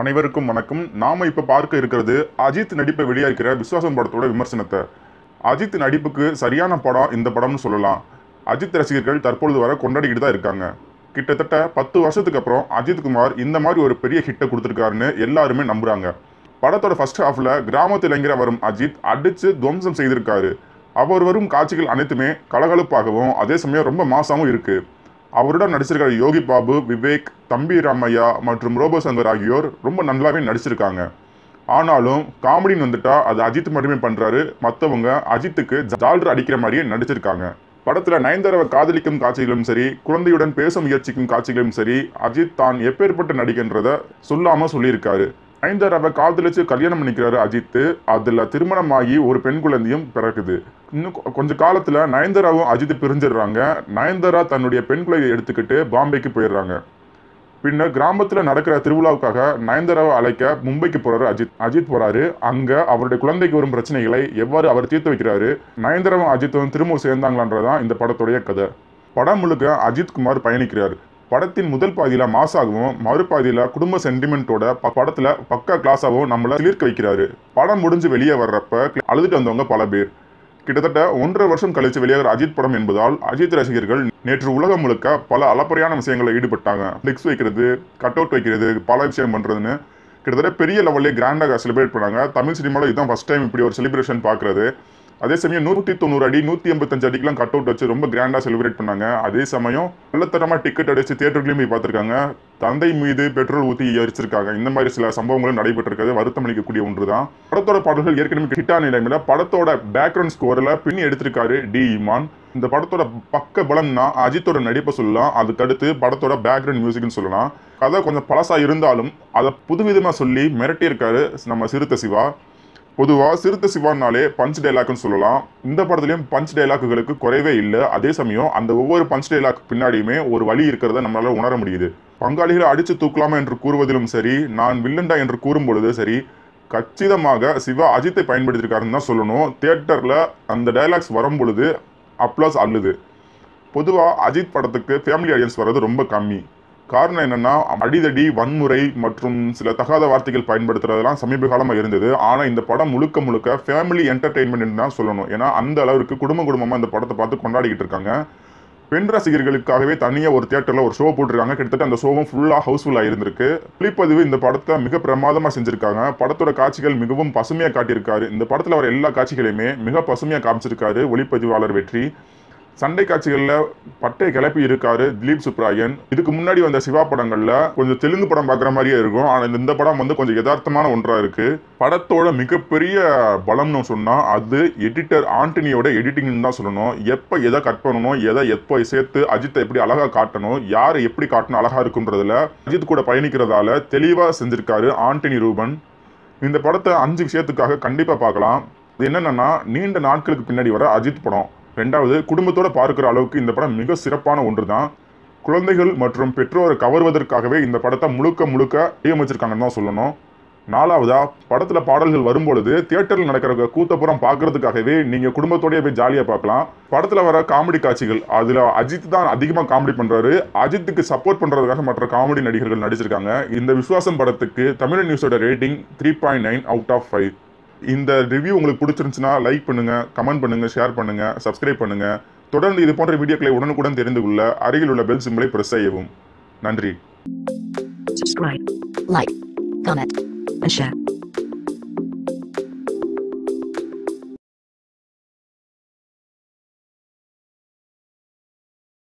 அனைவருக்கும் வணக்கம் நாம இப்ப பார்க்க இருக்கிறது அஜித் நடிப்பை வெளியாகிற விஸ்வாசம் படத்தோட விமர்சனத்தை அஜித் நடிப்புக்கு சரியான படம் இந்த படம்னு சொல்லலாம் அஜித் ரசிகர்கள் தற்பொழுது வரை கொண்டாடிக்கிட்டு தான் இருக்காங்க கிட்டத்தட்ட பத்து வருஷத்துக்கு அப்புறம் அஜித் குமார் இந்த மாதிரி ஒரு பெரிய ஹிட்டை கொடுத்துருக்காருன்னு எல்லாருமே நம்புறாங்க படத்தோட ஃபர்ஸ்ட் ஹாஃப்ல கிராமத்து இளைஞரா வரும் அஜித் அடிச்சு துவம்சம் செய்திருக்காரு அவர் வரும் காட்சிகள் அனைத்துமே கலகலப்பாகவும் அதே சமயம் ரொம்ப மாசாவும் இருக்கு அவருடன் நடிச்சிருக்கிற யோகி பாபு விவேக் தம்பி ராமையா மற்றும் ரோபோ சங்கர் ஆகியோர் ரொம்ப நல்லாவே நடிச்சிருக்காங்க ஆனாலும் காமெடின்னு வந்துட்டா அது அஜித் மட்டுமே பண்றாரு மற்றவங்க அஜித்துக்கு ஜால்டர் அடிக்கிற மாதிரியே நடிச்சிருக்காங்க படத்துல நயன்தாராவை காதலிக்கும் காட்சிகளும் சரி குழந்தையுடன் பேச முயற்சிக்கும் காட்சிகளும் சரி அஜித் தான் எப்பேற்பட்ட நடிகன்றத சொல்லாம சொல்லியிருக்காரு நயன்தாராவை காதலிச்சு கல்யாணம் பண்ணிக்கிறாரு அஜித் அதுல திருமணமாகி ஒரு பெண் குழந்தையும் பிறக்குது இன்னும் கொ- கொஞ்ச காலத்துல நயன்தாராவும் அஜித் பிரிஞ்சிடுறாங்க நயன்தாரா தன்னுடைய பெண் குழந்தையை எடுத்துக்கிட்டு பாம்பேக்கு போயிடுறாங்க பின்னர் கிராமத்துல நடக்கிற திருவிழாவுக்காக நயன்தாராவை அழைக்க மும்பைக்கு போறாரு அஜித் அஜித் போறாரு அங்க அவருடைய குழந்தைக்கு வரும் பிரச்சனைகளை எவ்வாறு அவர் தீர்த்து வைக்கிறாரு நயன்தாராவும் அஜித்தும் திரும்ப சேர்ந்தாங்களான்றதான் இந்த படத்துடைய கதை படம் முழுக்க அஜித் குமார் பயணிக்கிறார் படத்தின் முதல் பாதியில மாசாகவும் மறுபாதியில குடும்ப சென்டிமெண்ட்டோட ப- படத்துல பக்கா கிளாஸாகவும் நம்மள சிலிர்க்க வைக்கிறாரு படம் முடிஞ்சு வெளியே வர்றப்ப அழுதுட்டு வந்தவங்க பல பேர் கிட்டத்தட்ட ஒன்றரை வருஷம் கழிச்சு வெளியாகிற அஜித் படம் என்பதால் அஜித் ரசிகர்கள் நேற்று உலகம் முழுக்க பல அளப்பறையான விஷயங்களில் ஈடுபட்டாங்க ஃபிளிக்ஸ் வைக்கிறது கட் அவுட் வைக்கிறது பல விஷயம் பண்றதுன்னு கிட்டத்தட்ட பெரிய லெவல்லே கிராண்டாக செலிப்ரேட் பண்ணாங்க தமிழ் சினிமாவில் இதுதான் ஃபர்ஸ்ட் டைம் இப்படி ஒரு செலிப்ரேஷன் பார்க்குறது அதே சமயம் நூற்றி தொண்ணூறு அடி நூற்றி எண்பத்தஞ்சு அடிக்கெலாம் கட் அவுட் வச்சு ரொம்ப கிராண்டாக செலிப்ரேட் பண்ணாங்க அதே சமயம் நல்லத்தரமாக டிக்கெட் அடிச்சு தியேட்டர்லையும் போய் பார்த்துருக்காங்க தந்தை மீது பெட்ரோல் ஊற்றி எரிச்சிருக்காங்க இந்த மாதிரி சில சம்பவங்களும் நடைபெற்றிருக்கிறது வருத்தம் அளிக்கக்கூடிய ஒன்று தான் படத்தோட பாடல்கள் ஏற்கனவே ஹிட்டான நிலைமையில படத்தோட பேக்ரவுண்ட் ஸ்கோரில் பின்னி எடுத்திருக்காரு டி இமான் இந்த படத்தோட பக்க பலம்னா அஜித்தோட நடிப்பை சொல்லலாம் அதுக்கடுத்து படத்தோட பேக்ரவுண்ட் மியூசிக்னு சொல்லலாம் கதை கொஞ்சம் பழசா இருந்தாலும் அதை புதுவிதமாக சொல்லி மிரட்டியிருக்காரு நம்ம சிறுத்தை சிவா பொதுவாக சிறுத்தை சிவானாலே பஞ்ச் டைலாக்னு சொல்லலாம் இந்த படத்துலையும் பஞ்ச் டைலாக்குகளுக்கு குறைவே இல்லை அதே சமயம் அந்த ஒவ்வொரு பஞ்ச் டைலாக் பின்னாடியுமே ஒரு வழி இருக்கிறத நம்மளால உணர முடியுது பங்காளிகளை அடிச்சு தூக்கலாமா என்று கூறுவதிலும் சரி நான் வில்லன்டா என்று கூறும் பொழுது சரி கச்சிதமாக சிவா அஜித்தை பயன்படுத்தியிருக்காருன்னு தான் சொல்லணும் தியேட்டரில் அந்த டைலாக்ஸ் வரும் பொழுது அப்ளாஸ் அள்ளுது பொதுவாக அஜித் படத்துக்கு ஃபேமிலி ஆடியன்ஸ் வர்றது ரொம்ப கம்மி காரணம் என்னன்னா அடிதடி வன்முறை மற்றும் சில தகாத வார்த்தைகள் பயன்படுத்துறதெல்லாம் சமீப காலமாக இருந்தது ஆனால் இந்த படம் முழுக்க முழுக்க ஃபேமிலி என்டர்டெயின்மெண்ட் தான் சொல்லணும் ஏன்னா அந்த அளவுக்கு குடும்ப குடும்பமாக இந்த படத்தை பார்த்து கொண்டாடிக்கிட்டு இருக்காங்க பெண் ரசிகர்களுக்காகவே தனியாக ஒரு தியேட்டரில் ஒரு ஷோ போட்டிருக்காங்க கிட்டத்தட்ட அந்த ஷோவும் ஃபுல்லாக ஹவுஸ்ஃபுல்லாக இருந்திருக்கு ஒளிப்பதிவு இந்த படத்தை மிக பிரமாதமாக செஞ்சிருக்காங்க படத்தோட காட்சிகள் மிகவும் பசுமையாக காட்டியிருக்காரு இந்த படத்தில் வர எல்லா காட்சிகளையுமே மிக பசுமையாக காமிச்சிருக்காரு ஒளிப்பதிவாளர் வெற்றி சண்டை காட்சிகளில் பட்டை கிளப்பி இருக்காரு திலீப் சுப்ராயன் இதுக்கு முன்னாடி வந்த சிவா படங்கள்ல கொஞ்சம் தெலுங்கு படம் பார்க்குற மாதிரியே இருக்கும் ஆனால் இந்த படம் வந்து கொஞ்சம் யதார்த்தமான ஒன்றா இருக்கு படத்தோட மிகப்பெரிய பலம்னு சொன்னா அது எடிட்டர் ஆண்டனியோட எடிட்டிங்னு தான் சொல்லணும் எப்போ எதை கட் பண்ணணும் எதை எப்போ சேர்த்து அஜித்தை எப்படி அழகா காட்டணும் யாரை எப்படி காட்டணும் அழகா இருக்குன்றதுல அஜித் கூட பயணிக்கிறதால தெளிவாக செஞ்சிருக்காரு ஆண்டனி ரூபன் இந்த படத்தை அஞ்சு விஷயத்துக்காக கண்டிப்பாக பார்க்கலாம் இது என்னென்னா நீண்ட நாட்களுக்கு பின்னாடி வர அஜித் படம் ரெண்டாவது குடும்பத்தோட பார்க்குற அளவுக்கு இந்த படம் மிக சிறப்பான ஒன்று தான் குழந்தைகள் மற்றும் பெற்றோரை கவர்வதற்காகவே இந்த படத்தை முழுக்க முழுக்க வடிவமைச்சிருக்காங்கன்னு தான் சொல்லணும் நாலாவதா படத்துல பாடல்கள் வரும்பொழுது தியேட்டரில் நடக்கிற கூத்தப்புறம் பார்க்கறதுக்காகவே நீங்க குடும்பத்தோடய போய் ஜாலியா பார்க்கலாம் படத்துல வர காமெடி காட்சிகள் அதுல அஜித் தான் அதிகமா காமெடி பண்றாரு அஜித்துக்கு சப்போர்ட் பண்றதுக்காக மற்ற காமெடி நடிகர்கள் நடிச்சிருக்காங்க இந்த விஸ்வாசம் படத்துக்கு தமிழ் நியூஸோட rating three point nine out of five இந்த ரிவ்யூ உங்களுக்கு பிடிச்சிருந்துச்சுன்னா லைக் பண்ணுங்க கமெண்ட் பண்ணுங்க ஷேர் பண்ணுங்க சப்ஸ்கிரைப் பண்ணுங்க தொடர்ந்து இது போன்ற வீடியோக்களை உடனுக்குடன் தெரிந்து கொள்ள அருகில் உள்ள பெல் சிம்பலை பிரஸ் செய்யவும் நன்றி subscribe, like, comment, and share.